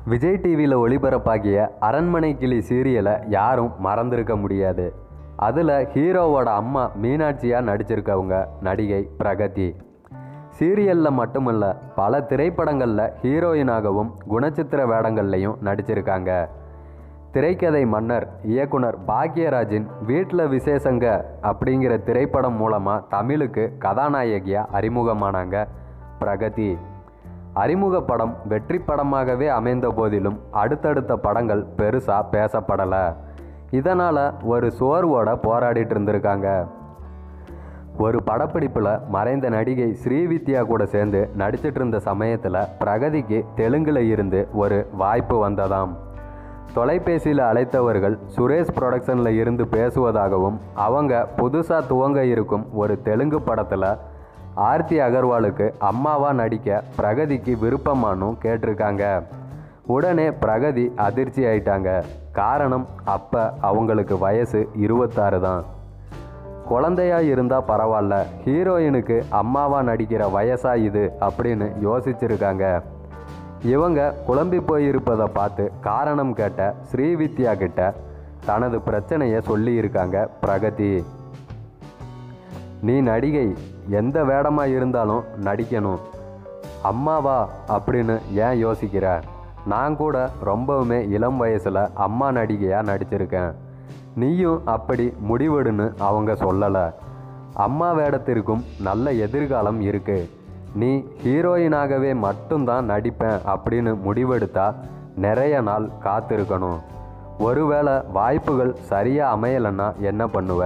விஜய் டிவியில் ஒளிபரப்பாகிய அரண்மனை கிளி சீரியலை யாரும் மறந்திருக்க முடியாது அதில் ஹீரோவோட அம்மா மீனாட்சியாக நடிச்சிருக்கவங்க நடிகை பிரகதி சீரியலில் மட்டுமல்ல பல திரைப்படங்களில் ஹீரோயினாகவும் குணச்சித்திர வேடங்கள்லையும் நடிச்சிருக்காங்க திரைக்கதை மன்னர் இயக்குனர் பாக்யராஜின் வீட்டில் விசேஷங்க அப்படிங்கிற திரைப்படம் மூலமாக தமிழுக்கு கதாநாயகியாக அறிமுகமானாங்க பிரகதி அறிமுக படம் வெற்றி படமாகவே அமைந்த போதிலும் அடுத்தடுத்த படங்கள் பெருசாக பேசப்படலை இதனால் ஒரு சோர்வோட போராடிட்டு இருந்திருக்காங்க ஒரு படப்பிடிப்பில் மறைந்த நடிகை ஸ்ரீவித்யா கூட சேர்ந்து நடிச்சிட்டு இருந்த சமயத்தில் பிரகதிக்கு தெலுங்குல இருந்து ஒரு வாய்ப்பு வந்ததாம் தொலைபேசியில் அழைத்தவர்கள் சுரேஷ் ப்ரொடக்ஷனில் இருந்து பேசுவதாகவும் அவங்க புதுசாக துவங்க இருக்கும் ஒரு தெலுங்கு படத்தில் ஆர்த்தி அகர்வாலுக்கு அம்மாவா நடிக்க பிரகதிக்கு விருப்பமானும் கேட்டிருக்காங்க உடனே பிரகதி அதிர்ச்சி ஆயிட்டாங்க காரணம் அப்போ அவங்களுக்கு வயசு இருபத்தாறு தான் குழந்தையா இருந்தால் பரவாயில்ல ஹீரோயினுக்கு அம்மாவா நடிக்கிற வயசா இது அப்படின்னு யோசிச்சிருக்காங்க இவங்க குழம்பி போயிருப்பதை பார்த்து காரணம் கேட்ட ஸ்ரீவித்யா கிட்ட தனது பிரச்சனையை சொல்லியிருக்காங்க பிரகதி நீ நடிகை எந்த வேடமாக இருந்தாலும் நடிக்கணும் அம்மாவா அப்படின்னு ஏன் யோசிக்கிற நான் கூட ரொம்பவுமே இளம் வயசில் அம்மா நடிகையாக நடிச்சிருக்கேன் நீயும் அப்படி முடிவெடுன்னு அவங்க சொல்லலை அம்மா வேடத்திற்கும் நல்ல எதிர்காலம் இருக்கு நீ ஹீரோயினாகவே மட்டும்தான் நடிப்பேன் அப்படின்னு முடிவெடுத்தா நிறைய நாள் காத்திருக்கணும் ஒருவேளை வாய்ப்புகள் சரியாக அமையலைன்னா என்ன பண்ணுவ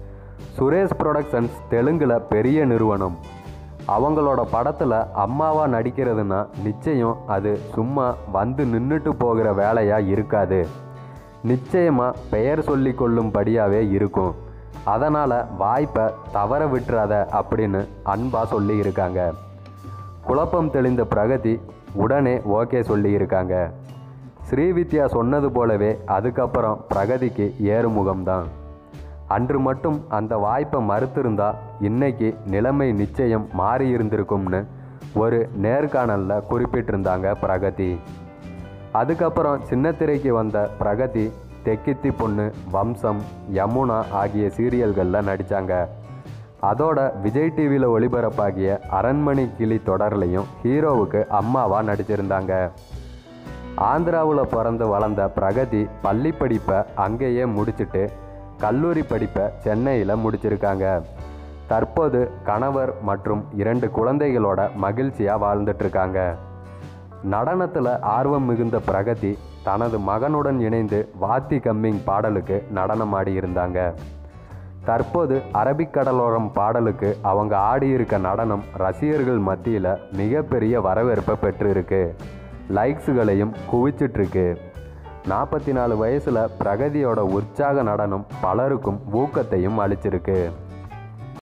சுரேஷ் ப்ரொடக்ஷன்ஸ் தெலுங்குல பெரிய நிறுவனம் அவங்களோட படத்தில் அம்மாவா நடிக்கிறதுனா நிச்சயம் அது சும்மா வந்து நின்றுட்டு போகிற வேலையாக இருக்காது நிச்சயமாக பெயர் சொல்லி கொள்ளும்படியாகவே இருக்கும் அதனால் வாய்ப்பை தவற விட்டுறாத அப்படின்னு அன்பா சொல்லி இருக்காங்க குழப்பம் தெளிந்த பிரகதி உடனே ஓகே சொல்லி இருக்காங்க ஸ்ரீவித்யா சொன்னது போலவே அதுக்கப்புறம் பிரகதிக்கு ஏறுமுகம்தான் அன்று மட்டும் அந்த வாய்ப்பை மறுத்திருந்தா இன்னைக்கு நிலைமை நிச்சயம் மாறி இருந்திருக்கும்னு ஒரு நேர்காணலில் குறிப்பிட்டிருந்தாங்க பிரகதி அதுக்கப்புறம் சின்னத்திரைக்கு வந்த பிரகதி தெக்கித்தி பொண்ணு வம்சம் யமுனா ஆகிய சீரியல்களில் நடித்தாங்க அதோட விஜய் டிவியில் ஒளிபரப்பாகிய அரண்மனை கிளி தொடர்லையும் ஹீரோவுக்கு அம்மாவாக நடிச்சிருந்தாங்க ஆந்திராவில் பிறந்து வளர்ந்த பிரகதி பள்ளி படிப்பை அங்கேயே முடிச்சிட்டு கல்லூரி படிப்பை சென்னையில் முடிச்சிருக்காங்க தற்போது கணவர் மற்றும் இரண்டு குழந்தைகளோட மகிழ்ச்சியாக வாழ்ந்துட்டுருக்காங்க நடனத்தில் ஆர்வம் மிகுந்த பிரகதி தனது மகனுடன் இணைந்து வாத்தி கம்மிங் பாடலுக்கு நடனமாடி இருந்தாங்க தற்போது அரபிக் கடலோரம் பாடலுக்கு அவங்க ஆடியிருக்க நடனம் ரசிகர்கள் மத்தியில் மிகப்பெரிய வரவேற்பை பெற்றிருக்கு லைக்ஸுகளையும் குவிச்சிட்ருக்கு நாற்பத்தி நாலு வயசில் பிரகதியோட உற்சாக நடனம் பலருக்கும் ஊக்கத்தையும் அளிச்சிருக்கு